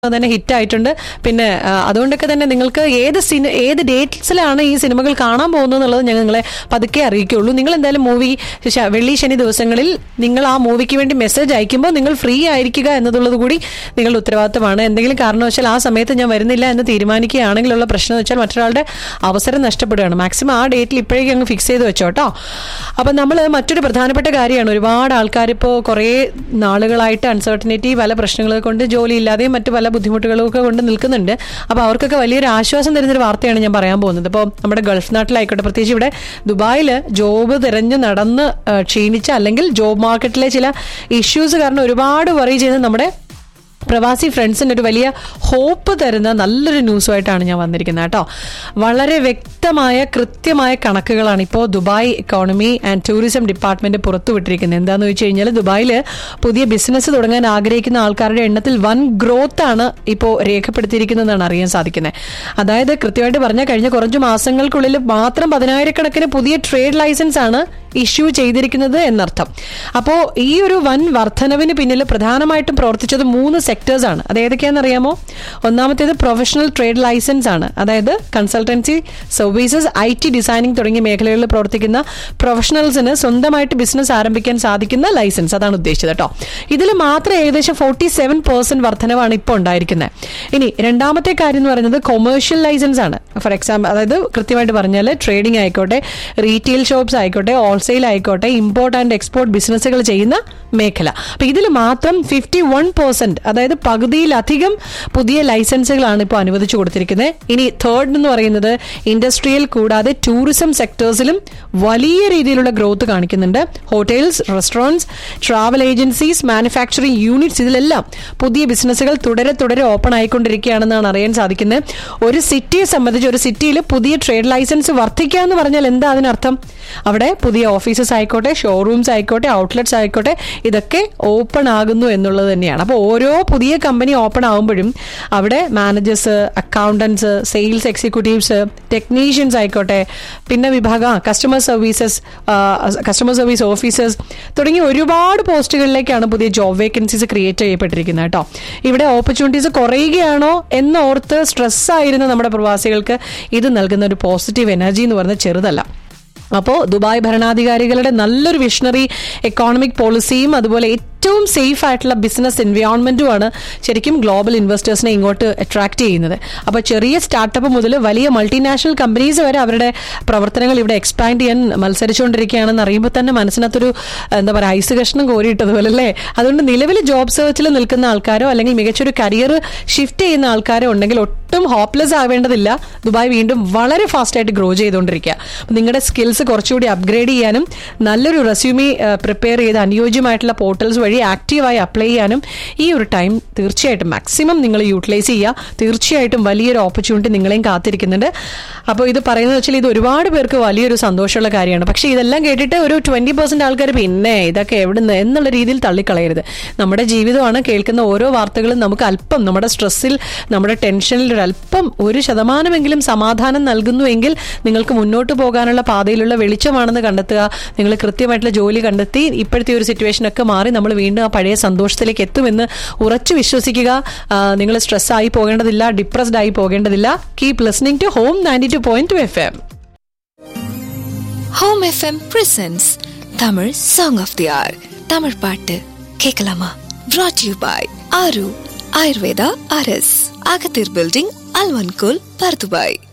തന്നെ ഹിറ്റ് ആയിട്ടുണ്ട് പിന്നെ ആ, അതുകൊണ്ടൊക്കെ തന്നെ നിങ്ങൾക്ക് ഏത് സിനി ഏത് ഡേറ്റ്സിലാണ് ഈ സിനിമകൾ കാണാൻ പോകുന്നത് എന്നുള്ളത് ഞങ്ങൾ നിങ്ങളെ പതുക്കെ അറിയിക്കുള്ളൂ നിങ്ങൾ എന്തായാലും മൂവി വെള്ളി ശനി ദിവസങ്ങളിൽ നിങ്ങൾ ആ മൂവിക്ക് വേണ്ടി മെസ്സേജ് അയക്കുമ്പോൾ നിങ്ങൾ ഫ്രീ ആയിരിക്കുക എന്നതുള്ളത് കൂടി നിങ്ങളുടെ ഉത്തരവാദിത്തമാണ് എന്തെങ്കിലും കാരണവശാൽ ആ സമയത്ത് ഞാൻ വരുന്നില്ല എന്ന് തീരുമാനിക്കുകയാണെങ്കിലുള്ള പ്രശ്നം എന്ന് വെച്ചാൽ മറ്റൊരാളുടെ അവസരം നഷ്ടപ്പെടുകയാണ് മാക്സിമം ആ ഡേറ്റിൽ ഇപ്പോഴേക്കും അങ്ങ് ഫിക്സ് ചെയ്ത് വെച്ചോട്ടോ അപ്പം നമ്മൾ മറ്റൊരു പ്രധാനപ്പെട്ട കാര്യമാണ് ഒരുപാട് ആൾക്കാർ ഇപ്പോൾ കുറേ നാളുകളായിട്ട് അൺസർട്ടനിറ്റി പല പ്രശ്നങ്ങൾ കൊണ്ട് ജോലി ഇല്ലാതെയും മറ്റു പല ബുദ്ധിമുട്ടുകളും ഒക്കെ കൊണ്ട് നിൽക്കുന്നുണ്ട് അപ്പോൾ അവർക്കൊക്കെ വലിയൊരു ആശ്വാസം തരുന്നൊരു വാർത്തയാണ് ഞാൻ പറയാൻ പോകുന്നത് ഇപ്പോൾ നമ്മുടെ ഗൾഫ് നാട്ടിലായിക്കോട്ടെ പ്രത്യേകിച്ച് ഇവിടെ ദുബായിൽ ജോബ് തിരഞ്ഞ് നടന്ന് ആ, ക്ഷീണിച്ച അല്ലെങ്കിൽ ജോബ് മാർക്കറ്റിലെ ചില ഇഷ്യൂസ് കാരണം ഒരുപാട് വറി ചെയ്യുന്നത് നമ്മുടെ പ്രവാസി ഫ്രണ്ട്സിന് ഒരു വലിയ ഹോപ്പ് തരുന്ന നല്ലൊരു ന്യൂസുമായിട്ടാണ് ഞാൻ വന്നിരിക്കുന്നത് കേട്ടോ വളരെ വ്യക്തമായ കൃത്യമായ കണക്കുകളാണ് ഇപ്പോൾ Dubai economy and tourism department പുറത്തുവിട്ടിരിക്കുന്നത് എന്താണെന്ന് വെച്ച് കഴിഞ്ഞാൽ ദുബായിൽ പുതിയ ബിസിനസ് തുടങ്ങാൻ ആഗ്രഹിക്കുന്ന ആൾക്കാരുടെ എണ്ണത്തിൽ വൻ ഗ്രോത്ത് ആണ് ഇപ്പോൾ രേഖപ്പെടുത്തിയിരിക്കുന്നതെന്നാണ് അറിയാൻ സാധിക്കുന്നത് അതായത് കൃത്യമായിട്ട് പറഞ്ഞാൽ കഴിഞ്ഞ കുറച്ച് മാസങ്ങൾക്കുള്ളിൽ മാത്രം പതിനായിരക്കണക്കിന് പുതിയ ട്രേഡ് ലൈസൻസ് ആണ് ഇഷ്യൂ ചെയ്തിരിക്കുന്നത് എന്നർത്ഥം അപ്പോൾ ഈ ഒരു വൻ വർധനവിന് പിന്നിൽ പ്രധാനമായിട്ടും പ്രവർത്തിച്ചത് മൂന്ന് സെക്ടേഴ്സ് ആണ് അത് ഏതൊക്കെയാണെന്ന് അറിയാമോ ഒന്നാമത്തേത് പ്രൊഫഷണൽ ട്രേഡ് ലൈസൻസ് ആണ് അതായത് consultancy services I T designing തുടങ്ങിയ മേഖലകളിൽ പ്രവർത്തിക്കുന്ന പ്രൊഫഷണൽസിന് സ്വന്തമായിട്ട് ബിസിനസ് ആരംഭിക്കാൻ സാധിക്കുന്ന ലൈസൻസ് അതാണ് ഉദ്ദേശിച്ചത് കേട്ടോ ഇതിൽ മാത്രം ഏകദേശം ഫോർട്ടി സെവൻ പെർസെന്റ് വർധനവാണ് ഇപ്പോൾ ഉണ്ടായിരിക്കുന്നത് ഇനി രണ്ടാമത്തെ കാര്യം എന്ന് പറയുന്നത് കൊമേഴ്ഷ്യൽ ലൈസൻസ് ആണ് ഫോർ എക്സാമ്പിൾ അതായത് കൃത്യമായിട്ട് പറഞ്ഞാൽ ട്രേഡിംഗ് ആയിക്കോട്ടെ റീറ്റെയിൽ ഷോപ്സ് ആയിക്കോട്ടെ ഹോൾസെയിൽ ആയിക്കോട്ടെ ഇമ്പോർട്ട് ആൻഡ് എക്സ്പോർട്ട് ബിസിനസ്സുകൾ ചെയ്യുന്ന മേഖല അപ്പൊ ഇതിൽ മാത്രം ഫിഫ്റ്റി വൺ പെർസെന്റ് അതായത് പകുതിയിലധികം പുതിയ ലൈസൻസുകളാണ് ഇപ്പോൾ അനുവദിച്ചു കൊടുത്തിരിക്കുന്നത് ഇനി തേർഡ് എന്ന് പറയുന്നത് ഇൻഡസ്ട്രിയൽ കൂടാതെ ടൂറിസം സെക്ടേഴ്സിലും വലിയ രീതിയിലുള്ള ഗ്രോത്ത് കാണിക്കുന്നുണ്ട് hotels restaurants travel agencies manufacturing units ഇതിലെല്ലാം പുതിയ ബിസിനസ്സുകൾ തുടരെ തുടരെ ഓപ്പൺ ആയിക്കൊണ്ടിരിക്കുകയാണെന്നാണ് അറിയാൻ സാധിക്കുന്നത് ഒരു സിറ്റിയെ സംബന്ധിച്ച് ഒരു സിറ്റിയിൽ പുതിയ ട്രേഡ് ലൈസൻസ് വർദ്ധിക്കുക എന്ന് പറഞ്ഞാൽ എന്താ അതിനർത്ഥം അവിടെ പുതിയ ഓഫീസസ് ആയിക്കോട്ടെ ഷോറൂംസ് ആയിക്കോട്ടെ ഔട്ട്ലെറ്റ്സ് ആയിക്കോട്ടെ ഇതൊക്കെ ഓപ്പൺ ആകുന്നു എന്നുള്ളത് തന്നെയാണ് അപ്പോൾ ഓരോ പുതിയ കമ്പനി ഓപ്പൺ ആകുമ്പോഴും അവിടെ managers accountants sales executives technicians ആയിക്കോട്ടെ പിന്നെ വിഭാഗം customer services customer service officers തുടങ്ങിയ ഒരുപാട് പോസ്റ്റുകളിലേക്കാണ് പുതിയ ജോബ് വേക്കൻസീസ് ക്രിയേറ്റ് ചെയ്യപ്പെട്ടിരിക്കുന്നത് കേട്ടോ ഇവിടെ ഓപ്പർച്യൂണിറ്റീസ് കുറയുകയാണോ എന്നോർത്ത് സ്ട്രെസ് ആയിരുന്ന നമ്മുടെ പ്രവാസികൾക്ക് ഇത് നൽകുന്ന ഒരു പോസിറ്റീവ് എനർജി എന്ന് പറയുന്നത് ചെറുതല്ല അപ്പോൾ ദുബായ് ഭരണാധികാരികളുടെ നല്ലൊരു വിഷണറി എക്കോണമിക് പോളിസിയും അതുപോലെ ഏറ്റവും സേഫ് ആയിട്ടുള്ള ബിസിനസ് എൻവയോൺമെന്റുമാണ് ശരിക്കും ഗ്ലോബൽ ഇൻവെസ്റ്റേഴ്സിനെ ഇങ്ങോട്ട് അട്രാക്ട് ചെയ്യുന്നത് അപ്പോൾ ചെറിയ സ്റ്റാർട്ടപ്പ് മുതൽ വലിയ മൾട്ടിനാഷണൽ കമ്പനീസ് വരെ അവരുടെ പ്രവർത്തനങ്ങൾ ഇവിടെ എക്സ്പാൻഡ് ചെയ്യാൻ മത്സരിച്ചുകൊണ്ടിരിക്കുകയാണെന്ന് അറിയുമ്പോൾ തന്നെ മനസ്സിനകത്തൊരു എന്താ പറയുക ഐസ് കഷ്ണം കോരിയിട്ടതുപോലെ അല്ലേ അതുകൊണ്ട് നിലവിൽ ജോബ് സെർച്ചിൽ നിൽക്കുന്ന ആൾക്കാരോ അല്ലെങ്കിൽ മികച്ചൊരു കരിയർ ഷിഫ്റ്റ് ചെയ്യുന്ന ആൾക്കാരോ ഉണ്ടെങ്കിൽ ഒട്ടും ഹോപ്പ്ലെസ് ആവേണ്ടതില്ല ദുബായ് വീണ്ടും വളരെ ഫാസ്റ്റായിട്ട് ഗ്രോ ചെയ്തുകൊണ്ടിരിക്കുക അപ്പം നിങ്ങളുടെ സ്കിൽസ് കുറച്ചുകൂടി അപ്ഗ്രേഡ് ചെയ്യാനും നല്ലൊരു റെസ്യൂമി പ്രിപ്പയർ ചെയ്ത് അനുയോജ്യമായിട്ടുള്ള പോർട്ടൽസ് വഴി ആക്റ്റീവായി അപ്ലൈ ചെയ്യാനും ഈ ഒരു ടൈം തീർച്ചയായിട്ടും മാക്സിമം നിങ്ങൾ യൂട്ടിലൈസ് ചെയ്യുക തീർച്ചയായിട്ടും വലിയൊരു ഓപ്പർച്യൂണിറ്റി നിങ്ങളെയും കാത്തിരിക്കുന്നുണ്ട് അപ്പോൾ ഇത് പറയുന്നത് വെച്ചാൽ ഇത് ഒരുപാട് പേർക്ക് വലിയൊരു സന്തോഷമുള്ള കാര്യമാണ് പക്ഷേ ഇതെല്ലാം കേട്ടിട്ട് ഒരു ട്വന്റി പെർസെന്റ് ആൾക്കാർ പിന്നെ ഇതൊക്കെ എവിടുന്ന് എന്നുള്ള രീതിയിൽ തള്ളിക്കളയരുത് നമ്മുടെ ജീവിതമാണ് കേൾക്കുന്ന ഓരോ വാർത്തകളും നമുക്ക് അല്പം നമ്മുടെ സ്ട്രെസ്സിൽ നമ്മുടെ ടെൻഷനിൽ ഒരു അല്പം ഒരു ശതമാനമെങ്കിലും സമാധാനം നൽകുന്നുവെങ്കിൽ നിങ്ങൾക്ക് മുന്നോട്ട് പോകാനുള്ള പാതയിലുള്ള വെളിച്ചമാണെന്ന് കണ്ടെത്തുക നിങ്ങൾ കൃത്യമായിട്ടുള്ള ജോലി കണ്ടെത്തി ഇപ്പോഴത്തെ ഒരു സിറ്റുവേഷനൊക്കെ മാറി നമ്മൾ വീണ്ടും ആ പഴയ സന്തോഷത്തിലേക്ക് എത്തുമെന്ന് ഉറച്ചു വിശ്വസിക്കുക നിങ്ങൾ സ്ട്രെസ് ആയി പോകേണ്ടതില്ല ഡിപ്രസ്ഡ് ആയി പോകേണ്ടതില്ല keep listening to home ninety two point two F M home FM presents Tamil song of the hour Tamil பாட்டு கேட்கலாமா brought you by Aaru Ayurveda அரஸ் அகத்தீர் பில்டிங் அல்வன்கோல் பர்துபாய்